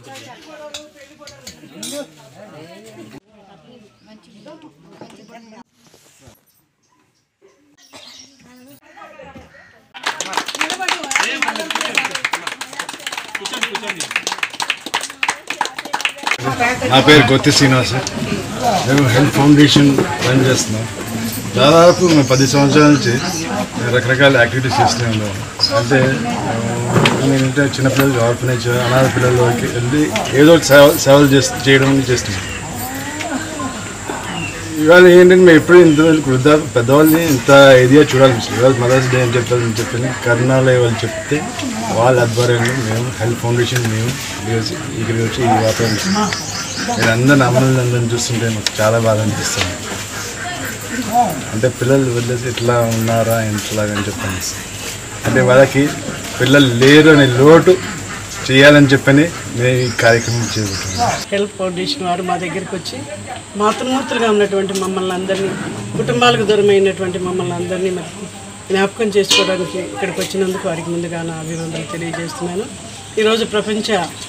నా పేరు గొత్తి శ్రీనివాస్ మేము హెల్త్ ఫౌండేషన్ రన్ చేస్తున్నాం దాదాపు మేము పది సంవత్సరాల నుంచి రకరకాల యాక్టివిటీస్ చేస్తూనే ఉన్నాం అంటే ఆ, నేనంటే చిన్నపిల్లలు ఆర్ఫనేజ్ అనాథ పిల్లలకి వెళ్ళి ఏదో ఒకటి సేవ సేవలు చేస్తూ చేయడం చేస్తున్నాం ఇవాళ ఏంటంటే మేము ఎప్పుడు ఇంత వృద్ధ పెద్దవాళ్ళని ఇంత ఇదిగా చూడాలనిపిస్తుంది ఇవాళ మదర్స్ డే అని చెప్పాలని చెప్పి కరుణాలయ వాళ్ళు చెప్తే వాళ్ళ ఆధ్వర్యంలో మేము హెల్త్ ఫౌండేషన్ మేము ఈరోజు ఇక్కడికి వచ్చి ఈ వాతావరణం మీరు అందరిని అమ్మల్ని అందరిని చూస్తుంటే మాకు చాలా బాగా అనిపిస్తుంది అంటే పిల్లలు వదిలేసి ఇట్లా ఉన్నారా ఎట్లాగని చెప్పని అంటే వాళ్ళకి పిల్లలు లేరు అనే లోటు చేయాలని చెప్పని మేము ఈ కార్యక్రమం చేపట్టాము హెల్ప్ ఫౌండేషన్ వారు మా దగ్గరికి వచ్చి మాతృమూర్తులుగా ఉన్నటువంటి మమ్మల్ని అందరినీ కుటుంబాలకు దూరమైనటువంటి మమ్మల్ని అందరినీ మరి జ్ఞాపకం చేసుకోవడానికి ఇక్కడికి వచ్చినందుకు వారికి ముందుగా నా అభినందనలు తెలియజేస్తున్నాను ఈరోజు ప్రపంచ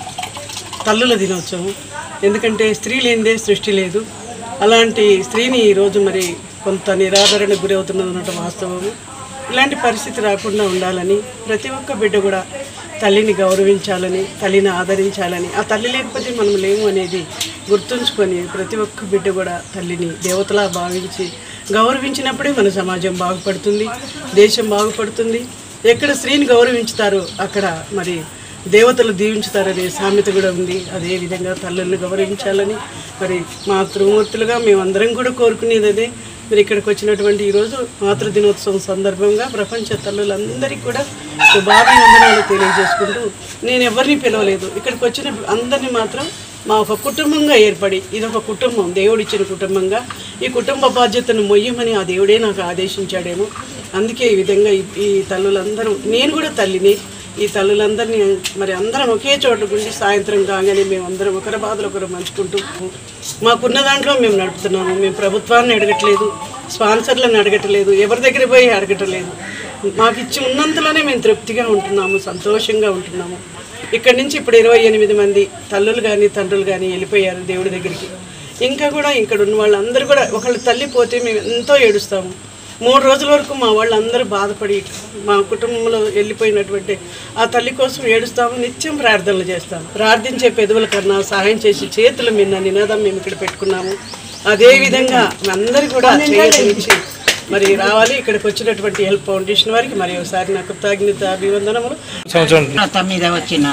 తల్లుల దినోత్సవం ఎందుకంటే స్త్రీ లేనిదే సృష్టి లేదు అలాంటి స్త్రీని ఈరోజు మరి కొంత నిరాదరణకు గురవుతున్నదన్నట్టు వాస్తవము ఇలాంటి పరిస్థితి రాకుండా ఉండాలని ప్రతి ఒక్క బిడ్డ కూడా తల్లిని గౌరవించాలని తల్లిని ఆదరించాలని ఆ తల్లి లేకపోతే మనం లేము అనేది గుర్తుంచుకొని ప్రతి ఒక్క బిడ్డ కూడా తల్లిని దేవతలా భావించి గౌరవించినప్పుడే మన సమాజం బాగుపడుతుంది దేశం బాగుపడుతుంది ఎక్కడ స్త్రీని గౌరవించుతారో అక్కడ మరి దేవతలు దీవించుతారనే సామెత కూడా ఉంది అదే విధంగా తల్లుల్ని గౌరవించాలని మరి మాతృమూర్తులుగా మేమందరం కూడా కోరుకునేది అదే మరి ఇక్కడికి వచ్చినటువంటి ఈరోజు మాతృ దినోత్సవం సందర్భంగా ప్రపంచ తల్లులందరికీ కూడా శుభాభినందనాలు తెలియజేసుకుంటూ నేను ఎవరిని పిలవలేదు ఇక్కడికి వచ్చిన అందరినీ మాత్రం మా ఒక కుటుంబంగా ఏర్పడి ఇది ఒక కుటుంబం దేవుడిచ్చిన కుటుంబంగా ఈ కుటుంబ బాధ్యతను మొయ్యమని ఆ దేవుడే నాకు ఆదేశించాడేమో అందుకే ఈ విధంగా ఈ- ఈ తల్లులందరూ నేను కూడా తల్లిని ఈ తల్లులందరినీ మరి అందరం ఒకే చోట ఉండి సాయంత్రం కాగానే మేము అందరం ఒకరి బాధలు ఒకరు పంచుకుంటూ మాకున్న దాంట్లో మేము నడుపుతున్నాము మేము ప్రభుత్వాన్ని అడగట్లేదు స్పాన్సర్లను అడగట్లేదు ఎవరి దగ్గర పోయి అడగట్లేదు మాకు ఇచ్చి ఉన్నంతలోనే మేము తృప్తిగా ఉంటున్నాము సంతోషంగా ఉంటున్నాము ఇక్కడి నుంచి ఇప్పుడు ఇరవై ఎనిమిది మంది తల్లులు కానీ తండ్రులు కానీ వెళ్ళిపోయారు దేవుడి దగ్గరికి ఇంకా కూడా ఇక్కడ ఉన్న వాళ్ళందరూ కూడా ఒకళ్ళ తల్లి పోతే మేము ఎంతో ఏడుస్తాము మూడు రోజుల వరకు మా వాళ్ళందరూ బాధపడి మా కుటుంబంలో వెళ్ళిపోయినటువంటి ఆ తల్లి కోసం ఏడుస్తాము నిత్యం ప్రార్థనలు చేస్తాము ప్రార్థించే పెదవుల కన్నా సహాయం చేసి చేతుల మీద నినాదం మేము ఇక్కడ పెట్టుకున్నాము అదే విధంగా అందరూ కూడా చేయనిచ్చి మరి రావాలి ఇక్కడికి వచ్చినటువంటి హెల్ప్ ఫౌండేషన్ వారికి మరి ఒకసారి నా కృతజ్ఞత అభివందనములు అవసరం మీద వచ్చిన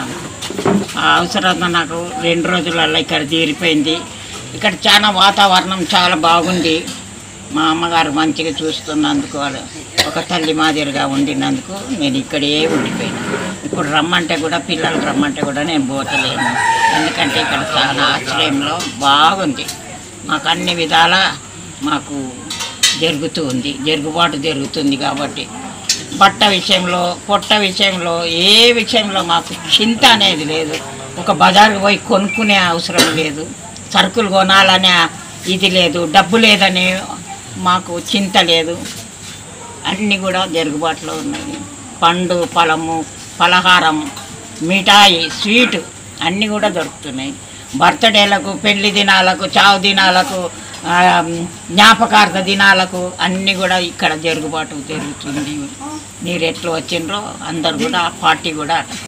ఆ అవసరం నాకు రెండు రోజులలో ఇక్కడ తీరిపోయింది ఇక్కడ చాలా వాతావరణం చాలా బాగుంది మా అమ్మగారు మంచిగా చూస్తున్నందుకు వాళ్ళు ఒక తల్లి మాదిరిగా ఉండినందుకు నేను ఇక్కడే ఉండిపోయినా ఇప్పుడు రమ్మంటే కూడా పిల్లలు రమ్మంటే కూడా నేను పోతలేను ఎందుకంటే ఇక్కడ చాలా ఆశ్రయంలో బాగుంది మాకు అన్ని విధాల మాకు జరుగుతూ ఉంది జరుగుబాటు జరుగుతుంది కాబట్టి బట్ట విషయంలో పొట్ట విషయంలో ఏ విషయంలో మాకు చింత అనేది లేదు ఒక బజారుకు పోయి కొనుక్కునే అవసరం లేదు సరుకులు కొనాలనే ఇది లేదు డబ్బు లేదని మాకు చింత లేదు అన్నీ కూడా జరుగుబాటులో ఉన్నాయి పండు ఫలము పలహారం మిఠాయి స్వీటు అన్నీ కూడా దొరుకుతున్నాయి బర్త్డేలకు పెళ్లి దినాలకు చావు దినాలకు ఆ, జ్ఞాపకార్థ దినాలకు అన్నీ కూడా ఇక్కడ జరుగుబాటు జరుగుతుంది మీరు ఎట్లా వచ్చిండ్రో అందరు కూడా పార్టీ కూడా